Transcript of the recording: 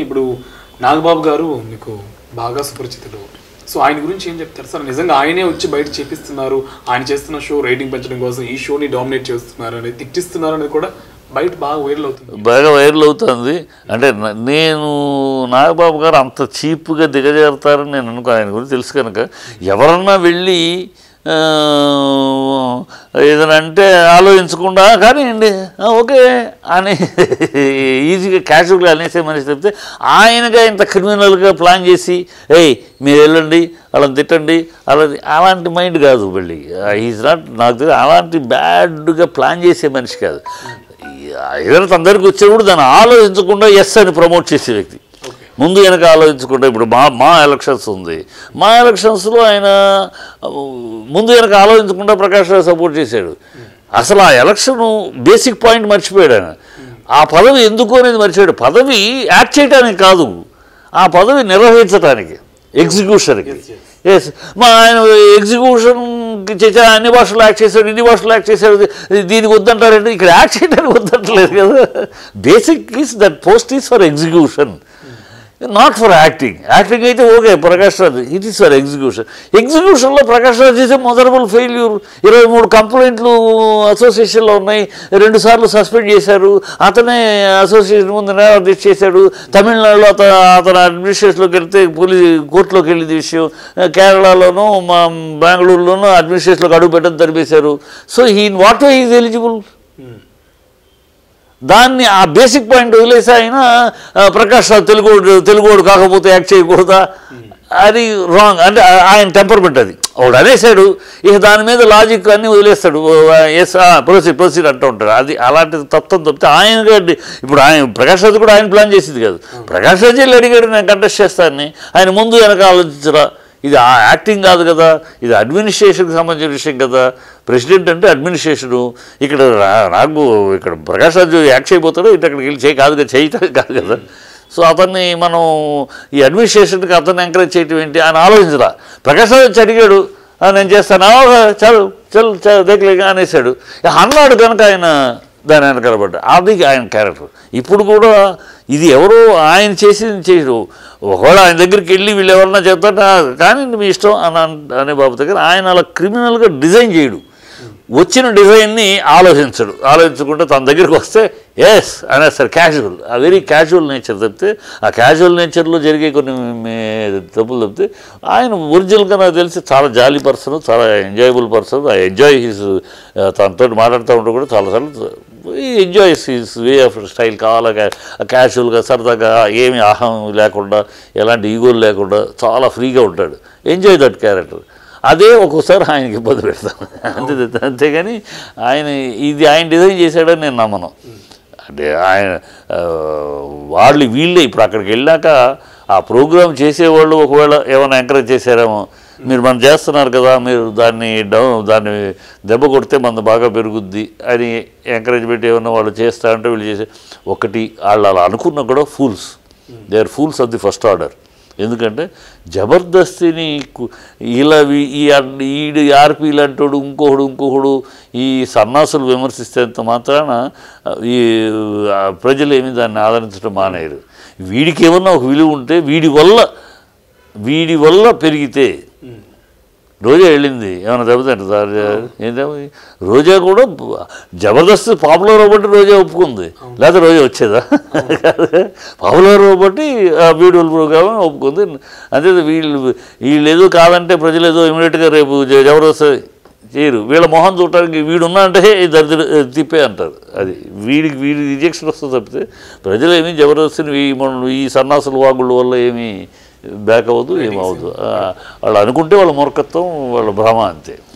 ఇప్పుడు నాగబాబు గారు మీకు బాగా సుపరిచితులు సో ఆయన గురించి ఏం చెప్తారు సార్ నిజంగా ఆయనే వచ్చి బయట చేపిస్తున్నారు ఆయన చేస్తున్న షో రేటింగ్ పెంచడం కోసం ఈ షోని డామినేట్ చేస్తున్నారు అనేది తిట్టిస్తున్నారు అనేది కూడా బయట బాగా వైరల్ అవుతుంది బాగా వైరల్ అవుతుంది అంటే న- నేను నాగబాబు గారు అంత చీప్గా దిగజేరుతారని నేను అనుకో ఆయన గురించి తెలుసు కనుక ఎవరన్నా వెళ్ళి ఆ, ఏదైనా అంటే ఆలోచించకుండా కానివ్వండి ఆ, ఓకే అని ఈజీగా క్యాజువల్గా అనేసే మనిషి చెప్తే ఆయనగా ఇంత క్రిమినల్గా ప్లాన్ చేసి ఏయ్ మీరు వెళ్ళండి అలా తిట్టండి అలా అలాంటి మైండ్ కాదు మళ్ళీ ఈజ్ నాట్ నాకు తెలియదు అలాంటి బ్యాడ్గా ప్లాన్ చేసే మనిషి కాదు ఏదైనా తన దగ్గరికి వచ్చేప్పుడు దాన్ని ఆలోచించకుండా ఎస్ అని ప్రమోట్ చేసే వ్యక్తి ముందు వెనక ఆలోచించకుండా ఇప్పుడు మా మా ఎలక్షన్స్ ఉంది మా ఎలక్షన్స్లో ఆయన ఆ, ముందు వెనక ఆలోచించకుండా ప్రకాష్ రావు సపోర్ట్ చేశాడు అసలు ఆ ఎలక్షన్ బేసిక్ పాయింట్ మర్చిపోయాడు ఆయన ఆ పదవి ఎందుకు అనేది మర్చిపోయాడు పదవి యాక్ట్ చేయడానికి కాదు ఆ పదవి నిర్వహించడానికి ఎగ్జిక్యూషన్కి ఎస్ మా ఆయన ఎగ్జిక్యూషన్ చేసే అన్ని భాషలు యాక్ట్ చేశాడు ఇన్ని భాషలు యాక్ట్ చేశాడు దీనికి వద్దంటారంటే ఇక్కడ యాక్ట్ చేయడానికి వద్దంటలేదు కదా basic is that post is for execution not for acting acting అయితే okay Prakash Raj it is for execution ఎగ్జిక్యూషన్లో ప్రకాష్ రాజ్ చేసే మొదరబుల్ ఫెయిల్యూర్ ఇరవై మూడు కంప్లైంట్లు అసోసియేషన్లో ఉన్నాయి రెండు సార్లు సస్పెండ్ చేశారు అతనే అసోసియేషన్ ముందు అరెస్ట్ చేశాడు తమిళనాడులో అతను అతను అడ్మినిస్ట్రేషన్లోకి వెళ్తే పోలీస్ కోర్టులోకి వెళ్ళింది విషయం కేరళలోనూ మా బెంగళూరులోనూ అడ్మినిస్ట్రేషన్లోకి అడుగు పెట్టడం తరిపేశారు సో ఈ వాట్ వే ఈజ్ ఎలిజిబుల్ దాన్ని ఆ బేసిక్ పాయింట్ వదిలేసి ఆయన ఆ, ప్రకాష్ రావు తెలుగుడు తెలుగుడు కాకపోతే యాక్ట్ చేయకూడదా అది రాంగ్ అంటే ఆ- ఆయన టెంపర్మెంట్ అది ఒకడు అనేసాడు ఇక దాని మీద లాజిక్ అన్నీ వదిలేస్తాడు ఎస్ ప్రొసీడ్ ప్రొసీడ్ అంటూ ఉంటాడు అది అలాంటి తత్వం తప్పితే ఆయన గడ్డి ఇప్పుడు ఆయన ప్రకాష్ రాజు కూడా ఆయన ప్లాన్ చేసింది కాదు ప్రకాష్ రాజు వెళ్ళి అడిగాడు నేను కంటెస్ట్ చేస్తానని ఆయన ముందు వెనక ఆలోచించరా ఇది ఆ యాక్టింగ్ కాదు కదా ఇది అడ్మినిస్ట్రేషన్కి సంబంధించిన విషయం కదా ప్రెసిడెంట్ అంటే అడ్మినిస్ట్రేషను ఇక్కడ రా- నాకు ఇక్కడ ప్రకాష్ రాజు యాక్ట్ చేయబోతాడు ఇటు అక్కడికి వెళ్ళి చేయి కాదు కదా చేయటం కాదు కదా సో అతన్ని మనం ఈ అడ్మినిస్ట్రేషన్కి అతన్ని ఎంకరేజ్ చేయటం ఏంటి అని ఆలోచించరా ప్రకాష్ రాజు వచ్చి అడిగాడు "ఆ, నేను చేస్తాను "ఆ, ఓకే, చాలు చల్ చల్ దగ్గర అనేసాడు ఇక అన్నాడు కనుక ఆయన దాని ఆయన కనబడ్డా అది ఆయన క్యారెక్టర్ ఇప్పుడు కూడా ఇది ఎవరో ఆయన చేసింది చేయడు ఒకవేళ ఆయన దగ్గరికి వెళ్ళి వీళ్ళు ఎవరన్నా చెప్తారా కానీ మీ ఇష్టం అని అన్- అనే బాబు దగ్గర ఆయన అలా క్రిమినల్గా డిజైన్ చేయడు వచ్చిన డిజైన్ని ఆలోచించడు ఆలోచించకుండా తన దగ్గరికి వస్తే ఎస్ అనేస్తారు క్యాజువల్ ఆ వెరీ క్యాజువల్ నేచర్ తప్పితే ఆ క్యాజువల్ నేచర్లో జరిగే కొన్ని మే- తప్పులు తప్పితే ఆయన ఒరిజినల్గా నాకు తెలిసి చాలా జాలీ పర్సన్ చాలా enjoyable person I enjoy his తనతో మాట్లాడుతూ ఉంటే కూడా చాలాసార్లు he enjoys his way of style కావాలా క్యాజువల్గా సరదాగా ఏమి అహం లేకుండా ఎలాంటి ఈగోలు లేకుండా చాలా ఫ్రీగా ఉంటాడు ఎంజాయ్ దట్ క్యారెక్టర్ అదే ఒక్కోసారి ఆయనకి ఇబ్బంది పెడతాం అంతే అంతేగాని ఆయన ఇది ఆయన డిజైన్ చేశాడని నేను నమ్మను అంటే ఆయన ఆ, వాళ్ళు వీళ్ళే ఇప్పుడు అక్కడికి వెళ్ళాక ఆ ప్రోగ్రామ్ చేసేవాళ్ళు ఒకవేళ ఏమైనా ఎంకరేజ్ చేశారేమో మీరు మనం చేస్తున్నారు కదా మీరు దాన్ని డౌన్ దాన్ని దెబ్బ కొడితే మన బాగా పెరుగుద్ది అని ఎంకరేజ్మెంట్ ఏమన్నా వాళ్ళు చేస్తా అంటే వీళ్ళు చేసే ఒకటి వాళ్ళు అలా అనుకున్నా కూడా fools they are fools of the first order ఎందుకంటే జబర్దస్తిని కు- ఇలా వీ- ఈ అన్- ఈడు ఆర్పీ లాంటోడు ఇంకొకడు ఇంకొకడు ఈ సన్నాసులు విమర్శిస్తేంత మాత్రాన ఆ, ఈ ఆ, ప్రజలు ఏమి దాన్ని ఆదరించడం మానేయరు వీడికి ఏమన్నా ఒక విలువ ఉంటే వీడి వల్ల వీడి వల్ల పెరిగితే రోజా వెళ్ళింది ఏమైనా దెబ్బతింటుందా ఏం దెబ్బ రోజా కూడా జబర్దస్త్ పాపులర్ అవ్వబట్టి రోజా ఒప్పుకుంది లేకపోతే రోజా వచ్చేదా పాపులర్ అవ్వబట్టి బ్యూటిఫుల్ ప్రోగ్రామ్ ఒప్పుకుంది అంతే వీళ్ళు వీళ్ళు ఏదో కాదంటే ప్రజలు ఏదో ఇమీడియట్గా రేపు జ- జబర్దస్త్ చేయరు వీళ్ళ మొహం చూడటానికి వీడు ఉన్నా అంటే "హే, దరిద్ర తిప్పే అంటారు అది వీడికి వీడి రిజెక్షన్ వస్తుంది తప్పితే ప్రజలు ఏమీ జబర్దస్తిని ఈ మన- ఈ సన్నాసుల వాగుళ్ళ వల్ల ఏమీ బ్యాక్ అవ్వదు ఏమవ్వదు ఆ, వాళ్ళు అనుకుంటే వాళ్ళ మూర్ఖత్వం వాళ్ళ భ్రమ అంతే